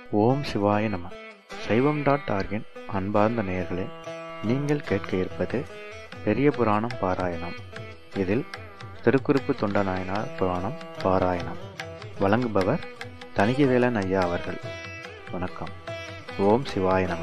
ஓம் சிவாய நம சைவம் டாட் ஆர்கின் அன்பார்ந்த நேயர்களே நீங்கள் கேட்க இருப்பது பெரிய புராணம் பாராயணம் இதில் திருக்குறிப்பு தொண்ட நாயனார் புராணம் பாராயணம் வழங்குபவர் தணிகைவேலன் ஐயா அவர்கள் வணக்கம் ஓம் சிவாய நம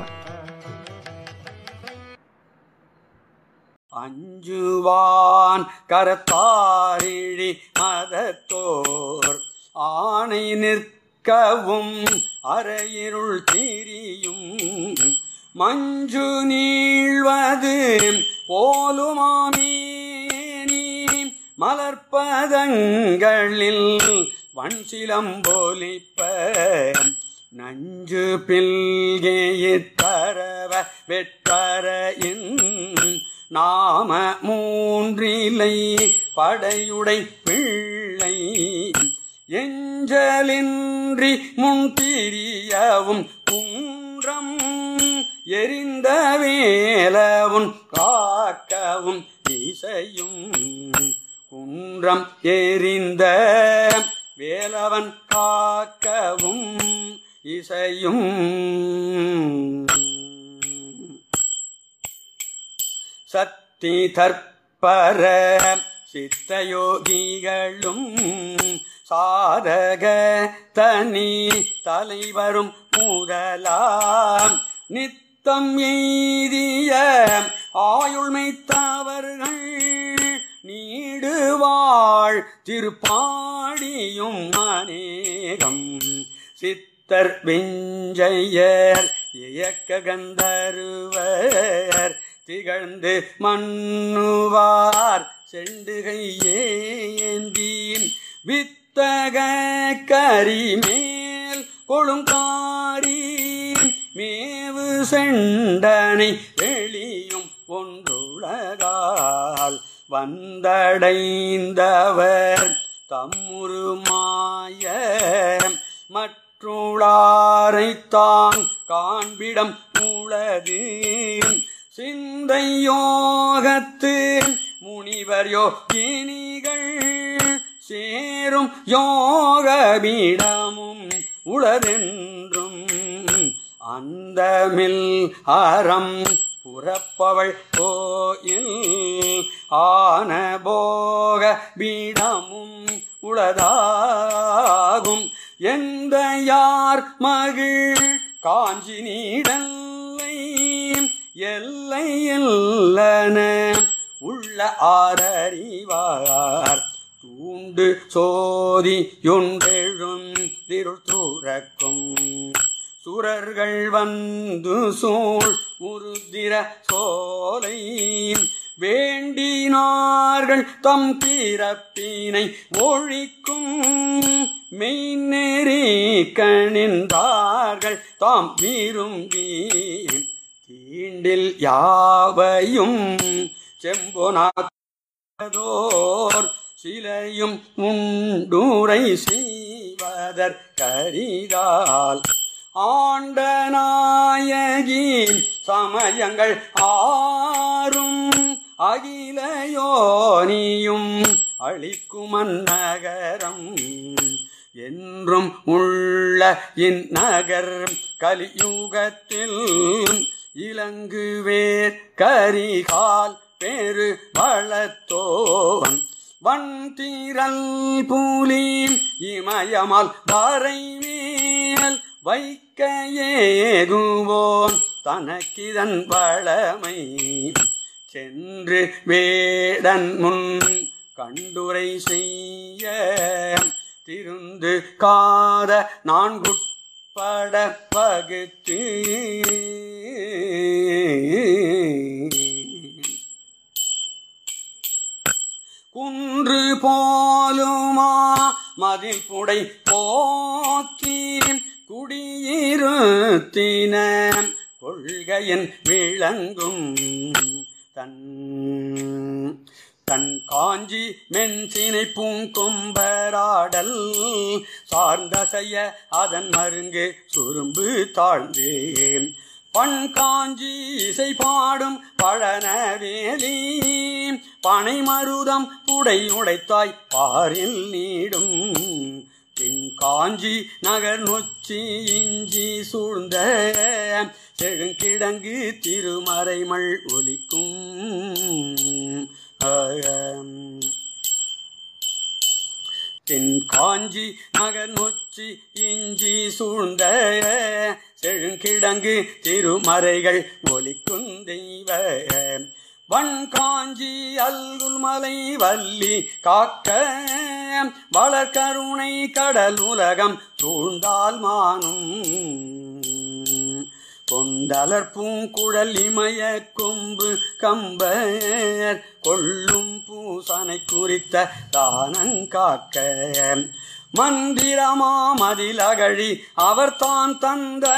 அஞ்சுவான் கரத்தாரிழி மதத்தோர் ஆணை நிற்கவும் அரையிருள் திரியும் மஞ்சு நீழ்வது போலுமாமேனி மலர்ப்பதங்களில் வன்சிலம்போலிப்ப நஞ்சு பில்கேயித்தரவ வெட்பறையின் நாம மூன்றிலை படையுடை பிள்ளை எஞ்சலின்றி முன்திரியவும் குன்றம் எரிந்த வேலவும் காக்கவும் இசையும் குன்றம் எரிந்த வேலவன் காக்கவும் இசையும் சக்தி தற்பர சித்தயோகிகளும் சாதக தனி தலைவரும் முதலாம் நித்தம் எய்திய ஆயுள்மைத்தவர்கள் நீடுவாழ் திருப்பாடியும் அநேகம் சித்தர் வெஞ்சையர் இயக்க கந்தருவர் திகழ்ந்து மண்ணுவார் செண்டுகை ஏந்தி வித்தக கரிமேல் கொழுங்காரி மேவு செண்டனை வெளியும் ஒன்றுலகால் வந்தடைந்தவர் தம்முருமாய மற்றுளாரைத்தான் காண்பிடம் உளது சிந்தையோகத்து முனிவர் யோகினிகள் சேரும் யோகபீடமும் உளதென்றும் அந்தமில் அறம் புறப்பவள் கோயில் ஆன போக பீடமும் உளதாகும் எந்த யார் மகிழ் காஞ்சி நீடல்லை எல்லை இல்லன உள்ள ஆரறிவார் தூண்டு சோதி ஒன்றெழும் திருள் தூரக்கும் சுரர்கள் வந்து சூழ் உருதிர சோலை வேண்டினார்கள் தம் பிறப்பினை ஒழிக்கும் மெய்நெறி கணிந்தார்கள் தாம் விரும்பி தீண்டில் யாவையும் செம்பொனாதோர் சிலையும் உண்டூரை செய்வதற்கரிதால் ஆண்ட நாயகி சமயங்கள் ஆறும் அகிலயோனியும் அளிக்கும் அந்நகரம் என்றும் உள்ள இந்நகர் கலியுகத்தில் இலங்கு வேர் கரிகால் பெரு வளத்தோன் வன்திரல் புலி இமயமால் வரைவேல் வைக்க ஏகுவோம் தனக்கிதன் வளமை சென்று வேடன் முன் கண்டுரை செய்ய திருந்து காத நான்குட்பட பகுத்து குன்று போலுமா மதில் புடை போக்கி குடியிருத்தின கொள்கையின் விளங்கும் தன் தன் காஞ்சி மென்சினை பூங்கொம்பராடல் சார்ந்தசைய அதன் மருங்கு சுரும்பு தாழ்ந்து பண் காஞ்சி இசை பாடும் பழனவேலி பனை மருதம் உடை உடைத்தாய் பாரில் நீடும் பின் காஞ்சி நகர் நொச்சி இஞ்சி சூழ்ந்த செழுங்கிடங்கு திருமறைமல் ஒலிக்கும் ஆம். தென் காஞ்சி நகர் நொச்சி இஞ்சி சூழ்ந்த செழுங்கிடங்கு திருமறைகள் ஒலிக்கும் தெய்வ வன் காஞ்சி அல்குல் மலை வள்ளி காக்க வளர்கருணை கடல் உலகம் சூழ்ந்தால் மானும் கொண்டலர் பூங்குழல் இமய கொம்பு கம்பர் கொள்ளும் பூசனை குறித்த தானங்காக்க மந்திரமா மதிலகழி அவர் தான் தந்த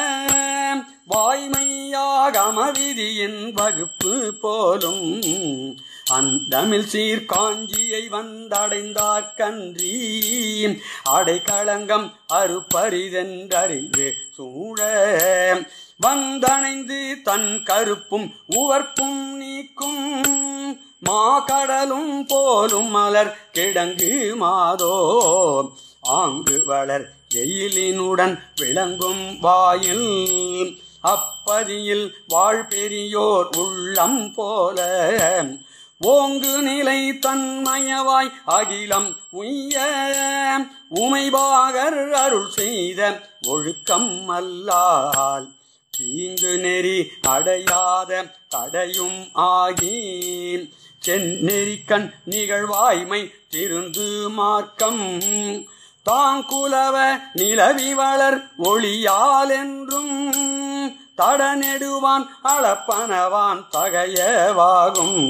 வாய்மையாகம விதியின் வகுப்பு போலும் அந்தமிழ் சீர் காஞ்சியை வந்தடைந்தார் கன்றி அடைக்களங்கம் அறுப்பரிதென்றறிந்து சூழ வந்தணைந்து தன் கருப்பும் உவர்ப்பும் நீக்கும் மாகடலும் போலும் மலர் கிடங்கு மாதோ ஆங்கு வளர் எயிலினுடன் விளங்கும் வாயில் அப்பதியில் வாழ்பெரியோர் உள்ளம் போல ஓங்கு நிலை தன்மயவாய் அகிலம் உய்ய உமைபாகர் அருள் செய்த ஒழுக்கம் அல்லால் தீங்கு நெறி அடையாத தடையும் ஆகி செந்நெறிக்கண் நிகழ்வாய்மை திருந்து மார்க்கம் தாங்குலவ நிலவி வளர் ஒளியால் என்றும் தடநெடுவான் அளப்பனவான் தகையவாகும்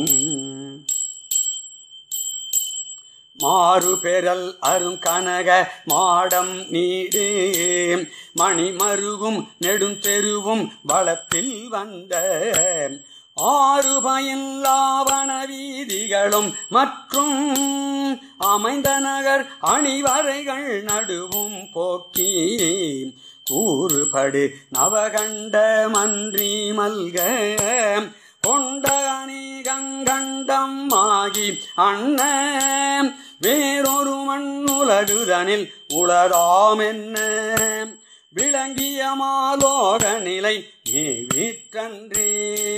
மாறு பெறல் அருங்கனக மாடம் நீடு மணிமருகும் நெடுந்தெருவும் வளத்தில் வந்த ஆறு பயன்லாவண வீதிகளும் மற்றும் அமைந்த நகர் அணிவரைகள் நடுவும் போக்கி கூறுபடு நவகண்ட மன்றி மல்க கொண்ட அணிகங்கண்டம் ஆகி அண்ண வேறொரு மண்ணுலகுதனில் உளதாமென்ன விளங்கிய மாலோக நிலை நீ வீற்றன்றே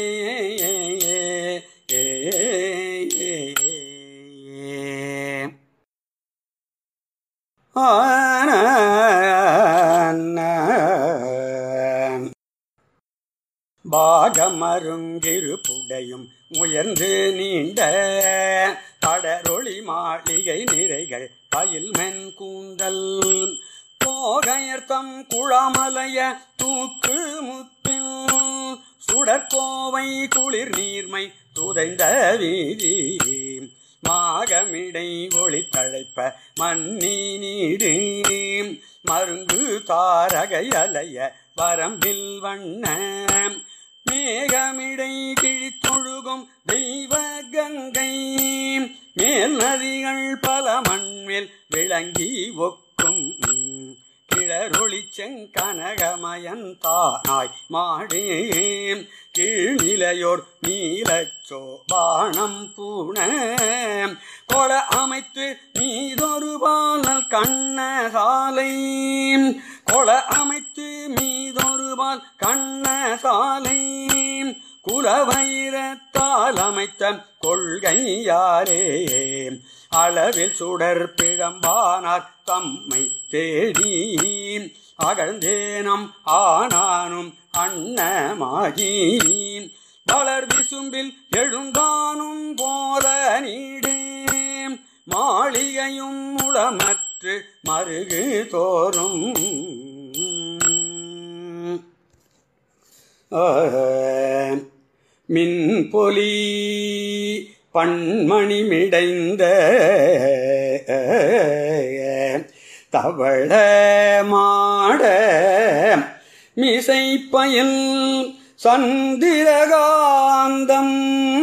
ஆன பாகமருங்கிரு புடையும் உயர்ந்து நீண்ட கடரொளி மாளிகை நிறைகள் பயில் மென் கூந்தல் போகையர்த்தம் குழாமலைய தூக்கு முத்தில் சுடற்கோவை குளிர் நீர்மை துதைந்த வீதி மாகமிடை ஒளி தழைப்ப மன்னி நீடு மருங்கு தாரகை அலைய வரம்பில் வண்ண மேகமிடை கிழித்தொழுகும் தெய்வ கங்கை மேல் நதிகள் பல மண்மேல் விளங்கி ஒக்கும் கிளரொளி செங்கனகமயன் தானாய் மாடு கீழ்நிலையோர் நீலச்சோ பாணம் பூண கொல அமைத்து மீதொரு பாலல் கண்ண சாலை கொல அமைத்து மீதொரு பால் கண்ண சாலை குலவைரத்தால் அமைத்த கொள்கையாரே அளவில் சுடர் பிழம்பானார் தம்மை தேடி அகழ்ந்தேனம் ஆனானும் அன்னமாகி வளர் விசும்பில் எழுந்தானும் போல நீடு மாளிகையும் உளமற்று மருகு தோறும் மின்பொலி பண்மணி மிடைந்த தவள மாட மிசைப்பயில் சந்திரகாந்தம்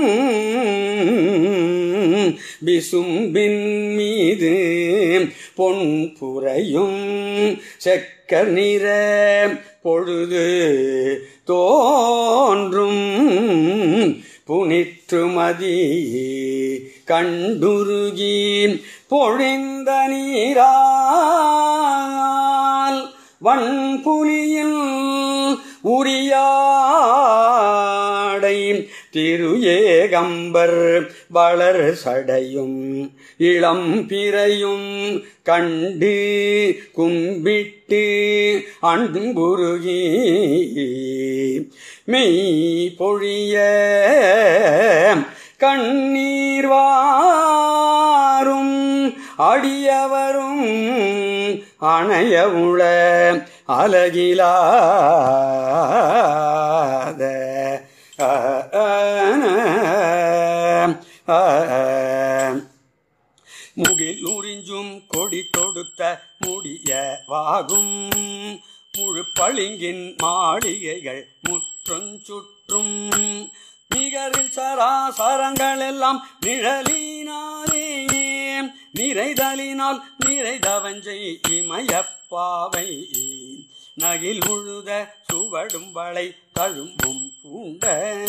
விசும்பின் மீது பொன் புரையும் செக்கர் நிற பொழுது தோன்றும் புனிற்றுமதி கண்டுருகி பொழிந்த நீரா வன்புலியில் உரியாடை திரு ஏகம்பர் வளர் சடையும் இளம் பிறையும் கண்டு கும்பிட்டு அன்புருகி மெய் பொழிய கண்ணீர் வாரும் அடியவரும் அணைய உள அலகிலாத ஆ, ஆ, ஆ, ஆ. முகில் உறிஞ்சும் கொடி தொடுத்த முடிய வாகும் முழு பளிங்கின் மாளிகைகள் முற்றும் சுற்றும் நிகரில் சராசரங்கள் எல்லாம் நிழலினாலே நிறைதலினால் நிறைதவஞ்சை இமயப்பாவை நகில் முழுத சுவடும் வளை தழும்பும் பூண்ட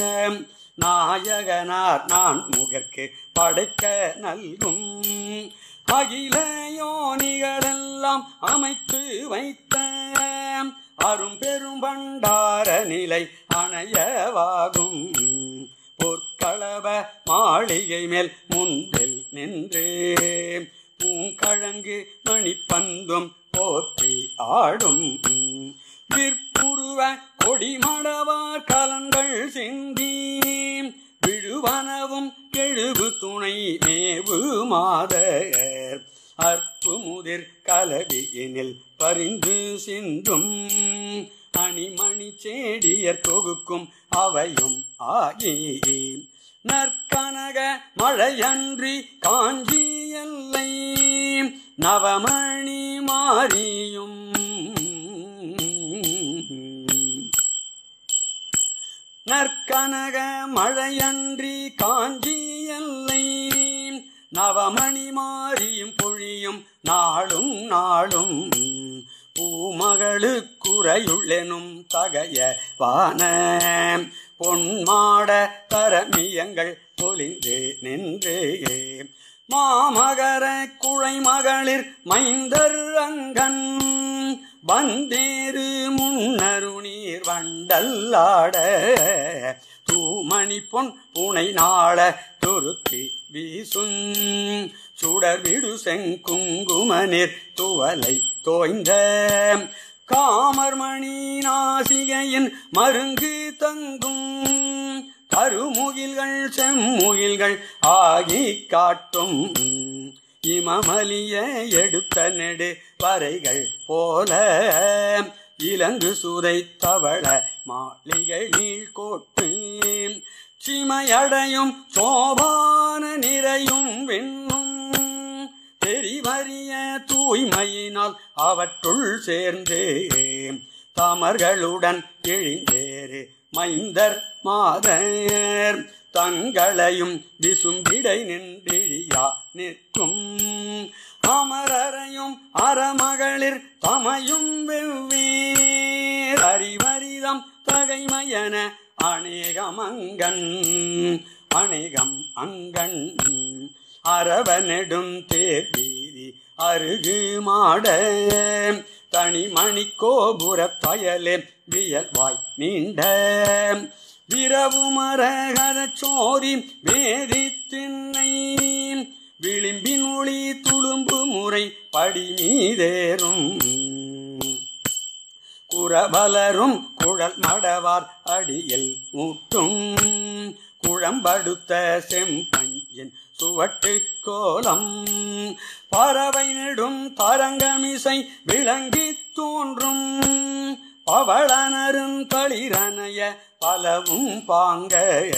நாயகனார் நான் முகற்கு படைக்க நல்கும் அகில யோனிகளெல்லாம் அமைத்து வைத்த அரும் பெரும் பண்டார நிலை அணையவாகும் பொற்களவ மாளிகை மேல் முன்பில் நின்று பூங்கழங்கு மணிப்பந்தும் போற்றி ஆடும் விற்புருவ கொடிமடவார் கலங்கள் சிந்தி விழுவனவும் எழுவு துணை மேவு மாதர் அற்பு முதிர் கலவியினில் பரிந்து சிந்தும் அணிமணி செடியர் தொகுக்கும் அவையும் ஆகி நற்கனக மழையன்றி காஞ்சி எல்லை நவமணி மாறியும் நற்கனக மழையன்றி காஞ்சி எல்லை நவமணி மாறியும் பொழியும் நாளும் நாளும் பூமகளுக்குறையுள்ளெனும் தகைய வான பொன்மாட தரமியங்கள் பொலிந்து நின்று மாமகர குழை மகளிர் மைந்தர் அங்கன் வந்தேறு முன்னருநீர் வண்டல்லாட தூமணி பொன் புனை நாள துருத்தி வீசும் சுடர் விடு செங்குங்குமனிர் துவலை தோய்ந்த காமர்மணி நாசிகையின் மருங்கு தங்கும் கருமுகில்கள் செம்முகில்கள் ஆகி காட்டும் இமமலிய எடுத்த நெடு வரைகள் போல இலங்கு சுதை தவள மாளிகை நீழ்கோட்டு சிமையடையும் சோபான நிறையும் வெண்ணும் தெரிவறிய தூய்மையினால் அவற்றுள் சேர்ந்து தமர்களுடன் இழிந்தேறு மைந்தர் மாதர் தங்களையும் விசும்பிடை நின்றிழியா நிற்கும் அமரரையும் அறமகளிர் தமையும் வெவ்வேறு அறிவரிதம் தகைமையன அநேகமங்கன் அநேகம் அங்கன் அரவ நெடும் தேர் வீதி அருகு மாட தனிமணி கோபுர பயலே வியல்வாய் நீண்ட விரவுமரகர சோதி வேதி திண்ணை விளிம்பின் ஒளி துளும்பு முறை படி மீதேறும் குரபலரும் குழல் மடவார் அடியில் ஊட்டும் குழம்படுத்த செம்பஞ்சின் சுவட்டு கோலம் பறவை நெடும் தரங்கமிசை விளங்கி தோன்றும் பவளனரும் களிரனைய பலவும் பாங்க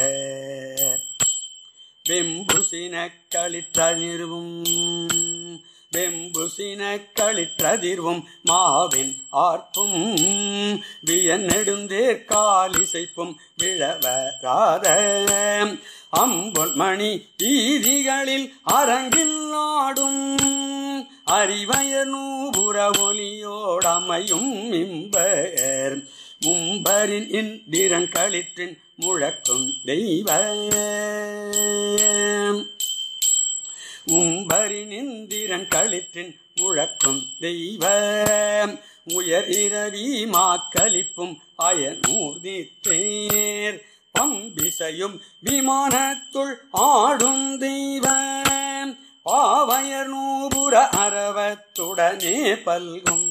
வெம்புசின களிற்றதிர்வும் வெம்புசின களிற்றதிர்வும் மாவின் ஆர்ப்பும் வியன் நெடுந்தேர் காலிசைப்பும் விழவராத அம்பொன் மணி வீதிகளில் அரங்கில் ஆடும் அறிவயர் நூபுற ஒலியோடமையும் இம்பர் மும்பரின் இந்திரன் களிற்றின் முழக்கும் தெய்வ உம்பரி நிந்திரன் களிற்றின் முழக்கும் தெய்வ உயர் இரவி மாக்களிப்பும் அயனூர்தி தேர் பம்பிசையும் விமானத்துள் ஆடும் தெய்வ பாவையர் நூபுர அரவத்துடனே பல்கும்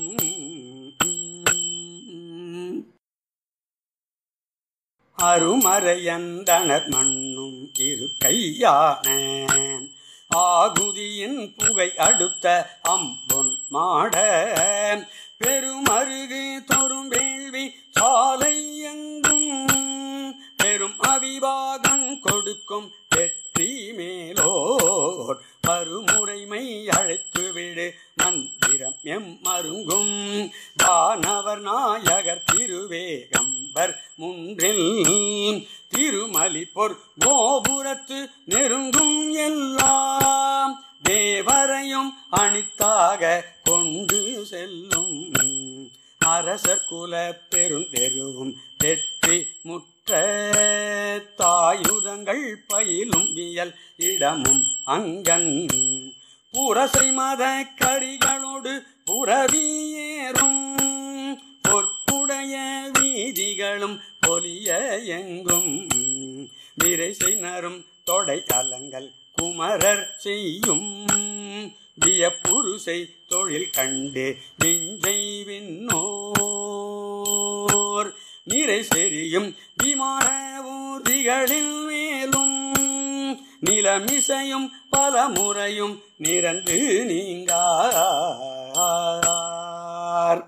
அருமறையந்தனர் மண்ணும் இரு கையான ஆகுதியின் புகை அடுத்த அம்பொன் மாட பெருமருகு தொரும் வேள்வி சாலை எங்கும் பெரும் அவிவாதம் கொடுக்கும் வெற்றி மேலோர் பருமுறைமை அழைத்து விடு மந்திரம் எம் மருங்கும் வானவர் நாயகர் திருவேகம்பர் முன்றில் திருமலி பொற் கோபுரத்து நெருங்கும் எல்லாம் தேவரையும் அணித்தாக கொண்டு செல்லும் அரசர் குல பெருந்தெருவும் வெற்றி முற்ற தாயுதங்கள் பயிலும் வியல் இடமும் அங்கன் புரசை மத கரிகளோடு புறவியேறும் பொற்புடைய வீதிகளும் பொலிய எங்கும் விரைசை நரும் தொடை அலங்கள் குமரர் செய்யும் வியப்புருசை தொழில் கண்டு விஞ்சை விண்ணோர் நீரை செறியும் விமான ஊர்திகளில் மேலும் நிலமிசையும் பல முறையும் நிறந்து நீங்கார்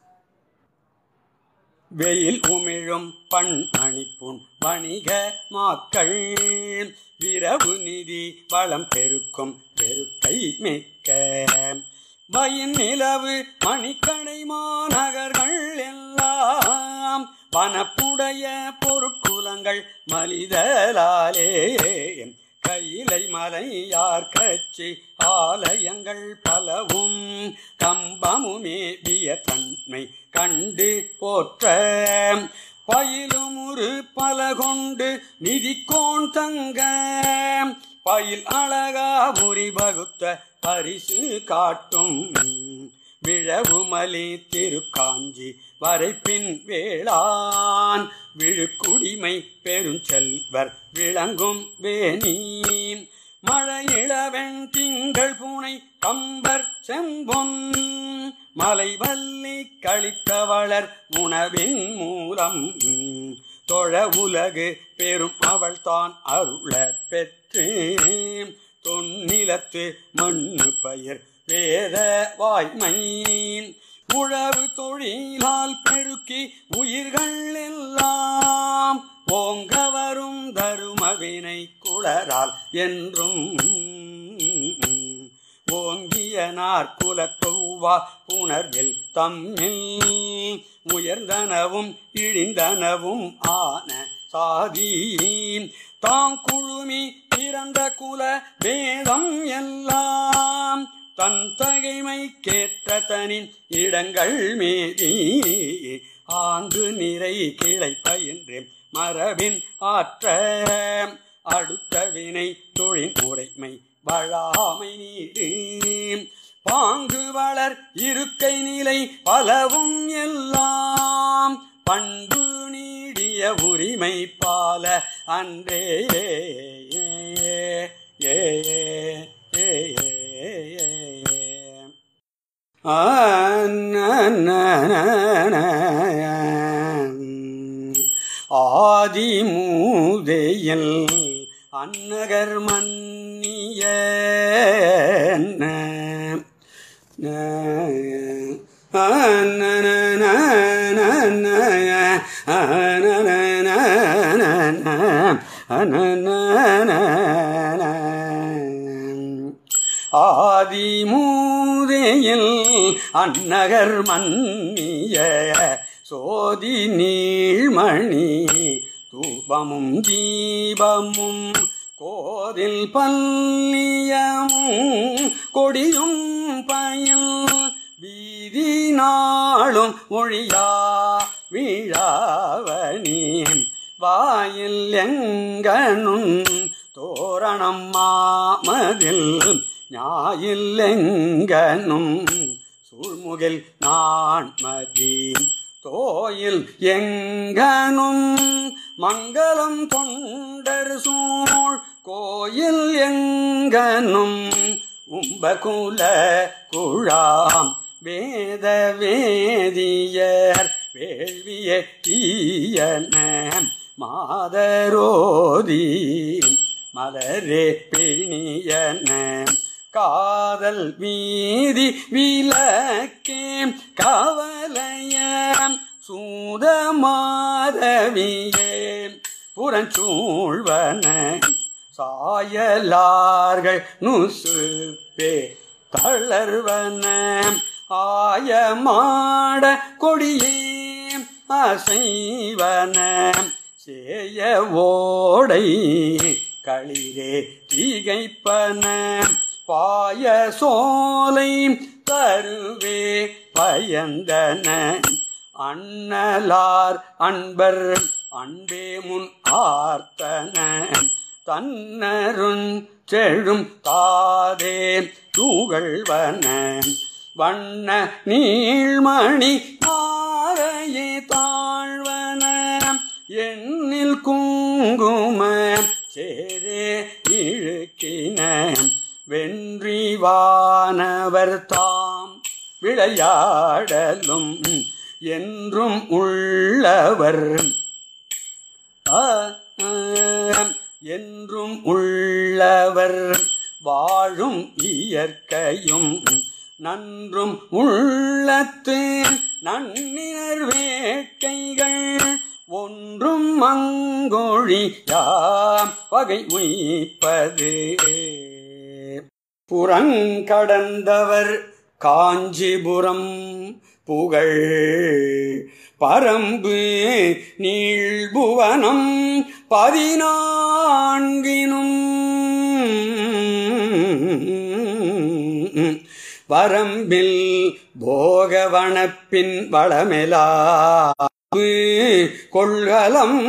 வெயில் உமிழும் பண் அணிப்புண் வணிக மாக்கள் விரவு நிதி வளம் பெருக்கும் பெருக்கை மிக்க வயின் நிலவு மணிக்கடை மாநகர்கள் எல்லாம் வனப்புடைய பொருட்குலங்கள் மலிதலாலே கையிலை மலையார் கட்சி ஆலயங்கள் பலவும் கம்பமுமேவிய தன்மை கண்டு போற்ற பயிலும் ஒரு பல கொண்டு நிதிக்கோன் தங்க பயில் அழகா முறி வகுத்த பரிசு காட்டும் விழவுமலி திருக்காஞ்சி வரைப்பின் வேளான் விழுக்குடிமை பெருஞ்செல்வர் விளங்கும் வேணி மழையிளவெண் திங்கள் பூனை கம்பர் செம்பொன் மலைவல்லி கழித்தவளர் உணவின் மூலம் தொழ உலகு பெரும் அவள் தான் அருள பெற்று தொன்னிலத்து மண்ணு பயிர் வேத வாய்மை உழவு தொழிலால் பெருக்கி உயிர்கள் எல்லாம் ஓங்க வரும் தருமவினை குளரால் என்றும் ஓங்கிய நாற்குலத்தொவ்வா புணர்வில் தம்மில் உயர்ந்தனவும் இழிந்தனவும் ஆன சாதி தாம் குழுமி பிறந்த குல வேதம் எல்லாம் தன் தகைமை கேட்ட தனின் இடங்கள் மீதி ஆங்கு நிறை கிளை பயின்று மரபின் ஆற்ற அடுத்த வினை தொழில் முறைமை வழாமை நீடு பாங்கு வளர் இருக்கை நிலை பலவும் எல்லாம் பண்பு நீடிய உரிமை பால அன்றே ஏ ஏ ஆதி மூதையில் அன்னகர் மன்னிய ஆதி மூதையில் அன்னகர் மன்னிய சோதி நீழ்மணி தூபமும் தீபமும் கோதில் பல்லியமும் கொடியும் பயல் வீதி நாளும் ஒழியா வீழாவணி வாயில் எங்கனும் தோரணம் மாமதில் நாயில்லெங்கனும் சூழ்முகில் நான்மதி தோயில் எங்கனும் மங்களம் தொண்டர் சூழ் கோயில் எங்கனும் உம்பகுல குழாம் வேத வேதியர் வேள்விய தீயன மாதரோதி மலரே பிணியன காதல் வீதி விளக்கே கவலைய சூத மாதவியே புறஞ்சூழ்வன சாயலார்கள் நுசுப்பே தளர்வன ஆயமாட கொடியே அசைவன சேய ஓடை களிரே திகைப்பன பாய சோலை தருவே பயந்தன அண்ணலார் அன்பர் அன்பே முன் ஆர்த்தன தன்னருஞ் செழும் தாதே தூகழ்வன வண்ண நீள்மணி ஆரையே தாழ்வன எண்ணில் குங்கும சேரே இழுக்கின வென்றி வானவர் தாம் விளையாடலும் என்றும் உள்ளவர் ஆ, ஆ, என்றும் உள்ளவர் வாழும் இயற்கையும் நன்றும் உள்ளத்து நன்னினர் வேட்கைகள் ஒன்றும் மங்கொழியாம் வகை உய்ப்பது புறங்கடந்தவர் காஞ்சிபுரம் புகழ் பரம்பு நீள்புவனம் பதினான்கினும் வரம்பில் போகவனப்பின் வளமெலாவு கொள்கலம்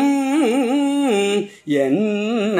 என்ன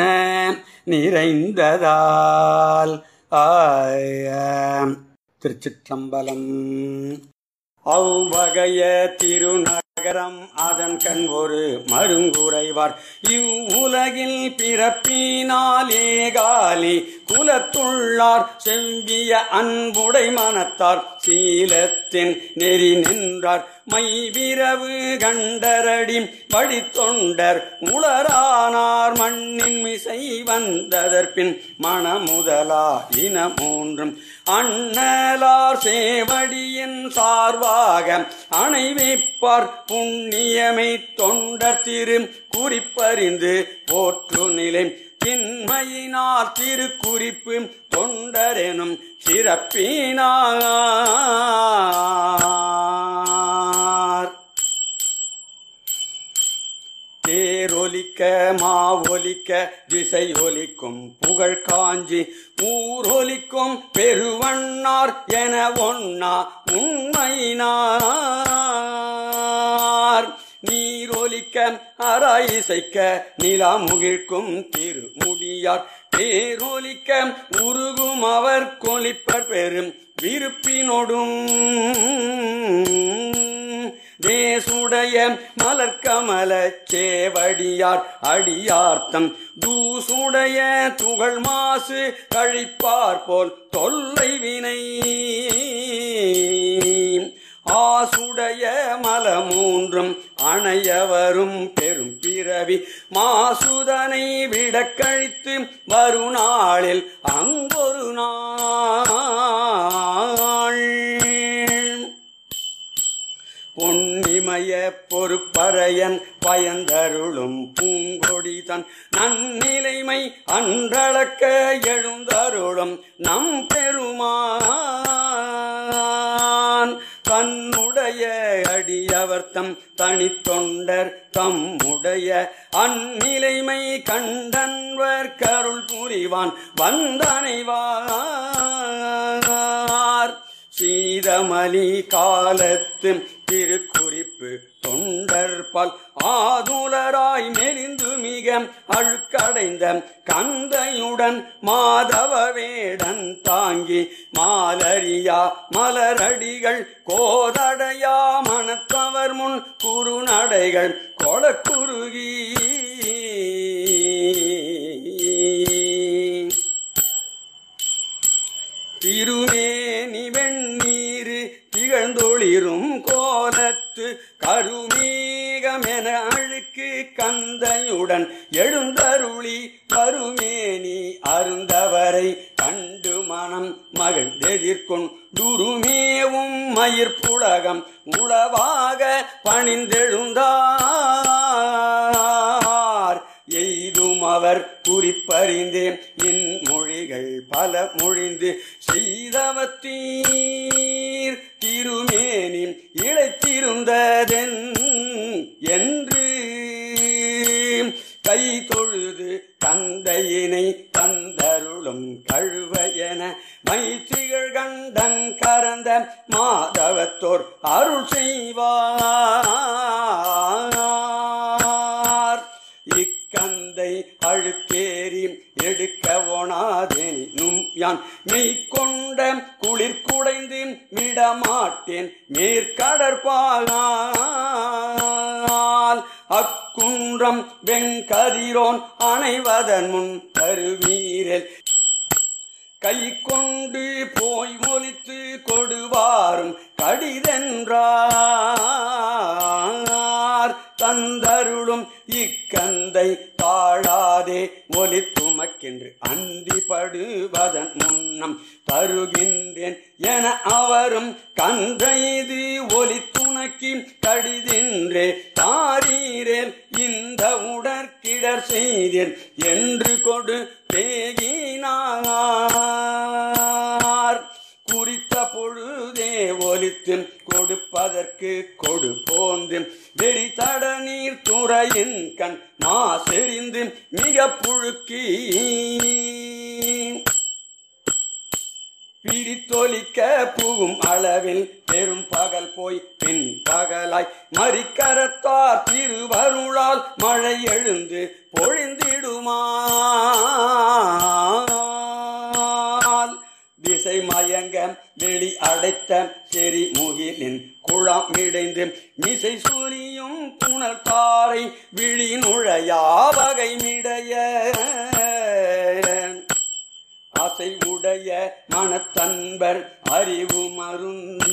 நிறைந்ததால் ஆய திருச்சிற்றம்பலம் அவ்வகைய திருநகரம் அதன் கண் ஒரு மருங்குறைவார் இவ்வுலகில் பிறப்பினால் ஏகாலி குலத்துள்ளார் செவ்விய அன்புடை மனத்தார் சீலத்தின் நெறி நின்றார் மைவிரவு கண்டரடி வழித்தொண்டர் உளரானார் மண்ணின் மிசை வந்ததற்பின் மணமுதலா இன மூன்றும் அண்ணலார் சேவடியின் சார்பாக அணைவிப்பார் புண்ணியமை தொண்டர் திரு குறிப்பறிந்து போற்று நிலை திண்மையினார் திருக்குறிப்பு தொண்டரெனும் சிறப்பினார் தேரொலிக்க மாவொலிக்க திசை ஒலிக்கும் புகழ் காஞ்சி ஊரொலிக்கும் பெருவண்ணார் என ஒன்னா உண்மையினார் நீரொலிக்க அராயிசைக்க நிலா முகிழ்க்கும் திருமுடியார் பேரொலிக்க உருகும் அவர் கொலிப்பர் பெரும் விருப்பினொடும் தேசுடைய மலர்கமல சேவடியார் அடியார்த்தம் தூசுடைய துகள் மாசு கழிப்பார் போல் தொல்லை வினை ஆசுடைய மல மூன்றும் அணையவரும் பெரும் பிறவி மாசுதனை விட கழித்து வருநாளில் அங்கொரு நாள் பொன்னிமய பொறுப்பறையன் பயந்தருளும் பூங்கொடிதன் நன்னிலைமை அன்றளக்க எழுந்தருளும் நம் பெருமான் தன்னுடைய அடியவர்த்தம் தனித்தொண்டர் தம்முடைய அந்நிலைமை கண்டன்வர் கருள் புரிவான் வந்தனைவார் சீதமலி காலத்து திருக்குறிப்பு தொண்டர்பால் ஆதுலராய் மெலிந்து மிக அழுக்கடைந்த கந்தையுடன் மாதவ வேடன் தாங்கி மாலரியா மலரடிகள் கோதடையா மனத்தவர் முன் குறுநடைகள் கொளக்குருகி திருமேனி வெண்ணீரு திகழ்ந்தொளிரும் கோலத்து கருமேகமென அழுக்கு கந்தையுடன் எழுந்தருளி கருமேனி அருந்தவரை கண்டு மனம் மகிழ்ந்தெதிர்கொண்டுருமேவும் மயிர்ப்புலகம் உளவாக பணிந்தெழுந்தார் எய்தும் அவர் குறிப்பறிந்தேன் என் மொழிகள் பல மொழிந்து செய்தவத்தீர் திருமேனி இழைத்திருந்ததென் என்று கை தொழுது தந்தையினை தந்தருளும் கழுவ என மைத்திகள் கண்டன் கரந்த மாதவத்தோர் அருள் செய்வார் இக்கந்தை அழுக்கேறி எடுக்க ஒணாதெனும் யான் மெய்கொண்ட குளிர் குடைந்து விடமாட்டேன் மேற்கடற்பால் அக்குன்றம் வெங்கதிரோன் அணைவதன் முன் தருவீரல் கை கொண்டு போய் மொலித்து கொடுவாரும் கடிதென்றார் தந்தருளும் இக்கந்தை தாழாதே ஒலி துமக்கென்று அந்திப்படுவதன் முன்னம் தருகின்றேன் என அவரும் கந்தைது ஒலி துணக்கி கடிதென்றே தாரீரேல் இந்த உடற்கிடர் செய்தேன் என்று கொடு தேகினார் குறித்த பொழுதே ஒலித்து கொடுப்பதற்கு கொடு போந்து வெறி தட நீர் துறையின் கண் மாசெறிந்து மிக புழுக்கி பிரித்தொலிக்க புகும் அளவில் பெரும் பகல் போய் பின் பகலாய் மறிக்கரத்தார் திருவருளால் மழை எழுந்து பொழிந்திடுமால் திசை மயங்க வெளி அடைத்த செறி முகிலின் குளம் இடைந்து மிசை சூரியும் புனல் தாரை விழி நுழையா வகை மிடைய ஆசை உடைய மனத்தன்பர் அறிவு மருந்த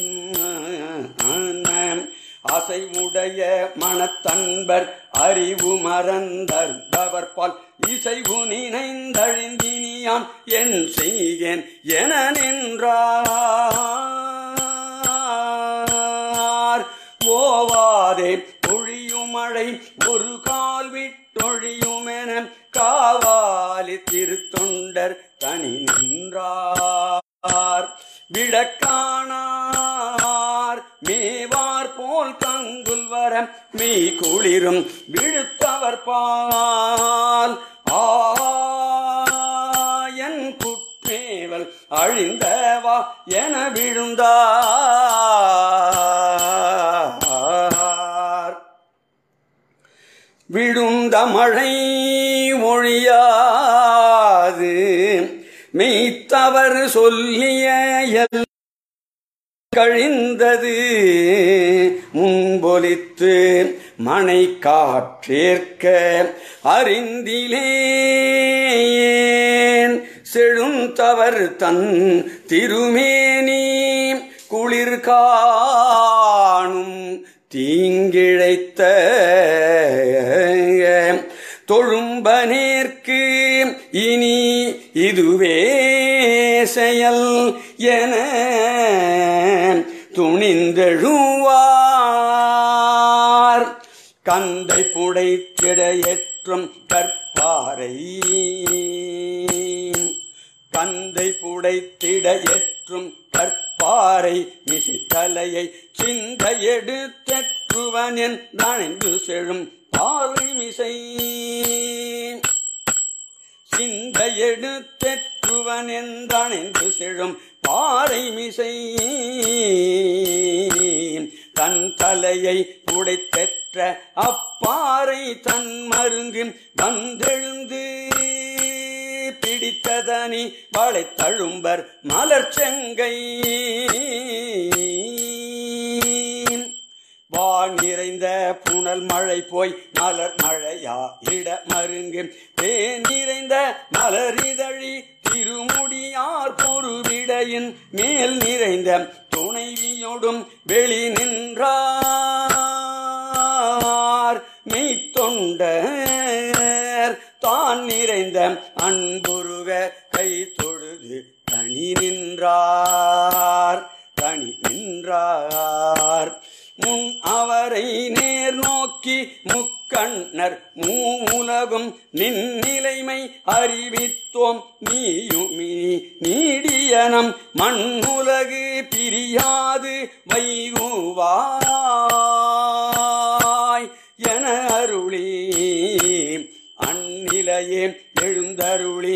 ஆசை உடைய மனத்தன்பர் அறிவு மறந்தவர் பால் இசைவு நினைந்தழிந்தினியான் என் செய்கேன் என நின்றார் ஓவாதே பொழியுமழை ஒரு கால் விட்டொழியுமென காவாலி திருத்தொண்டர் தனி நின்றார் விளக்கானார் மேவார் போல் கங்குல் வர மெய் குளிரும் விழுத்தவர் பால் ஆயன் குற்றேவல் அழிந்தவா என விழுந்தார் விழுந்த மழை ஒழியாது மெய்த்தவர் சொல்லிய எல் கழிந்தது முன்பொலித்து மனை காற்றேற்க அறிந்திலேன் செழுந்தவர் தன் திருமேனி குளிர் காணும் தீங்கிழைத்த தொழும்பனேற்கு இனி இதுவே செயல் என துணிந்தெழுவார் கந்தை புடைத்திடையற்றும் கற்பாரை கந்தை புடைத்திட எற்றும் கற்பாரை மிசைத்தலையை சிந்த எடுத்தற்றுவன் நனைந்து செழும் பாலை மிசை சிந்த எடுத்தற்றுவன் என்றணைந்து செழும் பாறை மிசை தன் தலையை புடைத்தெற்ற அப்பாறை தன் மருங்கு வந்தெழுந்து பிடித்ததனி வாழை தழும்பர் மலர் செங்கை வான் நிறைந்த புனல் மழை போய் மலர் மழையா இட மருங்கு தேன் நிறைந்த மலரிதழி திருமுடியார் பொருவிடையின் மேல் நிறைந்த துணைவியோடும் வெளி நின்றார் மெய்த்தொண்டர் தான் நிறைந்த அன்புருக கை தொழுது தனி நின்றார் தனி நின்றார் முன் அவரை நேர் நோக்கி முக்கண்ணர் மூலகும் நின்னிலைமை அறிவித்தோம் நீயுமி நீடியனம் மண்ணுலகு பிரியாது வைகுவாய் என அருளி அந்நிலையே எழுந்தருளி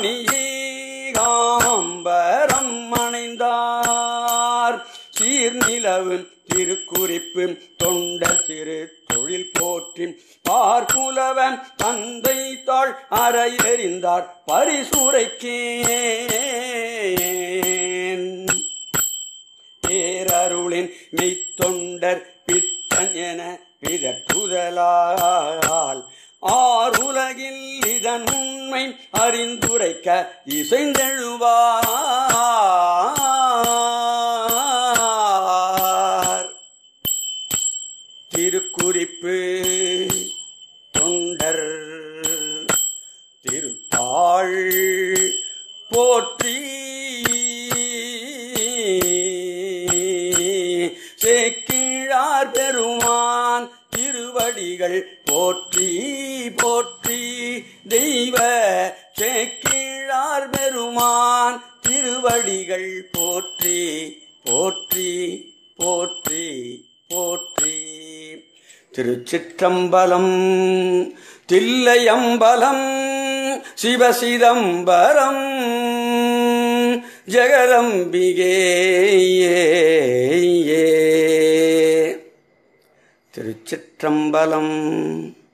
அணியேகாம்பரம் அணைந்தார் சீர்நிலவு திருக்குறிப்பு தொண்டர் திரு தொழில் போற்றி பார்க்குலவன் தந்தை தாழ் அறையறிந்தார் பரிசுரைக்கேன் பேரருளின் மெய்த்தொண்டர் பித்தன் என பிதற்றுதலால் ஆறுலகில் இதன் உண்மை அறிந்துரைக்க இசைந்தெழுவார் திருக்குறிப்பு தொண்டர் திருத்தாள் போற்றி சேக்கிழார் பெருமான் திருவடிகள் போற்றி போற்றி தெய்வ சேக்கிழார் பெருமான் திருவடிகள் போற்றி போற்றி போற்றி போற்றி திருச்சிற்றம்பலம் தில்லையம்பலம் சிவசிதம்பரம் ஜெகதம்பிகே திருச்சிற்றம்பலம்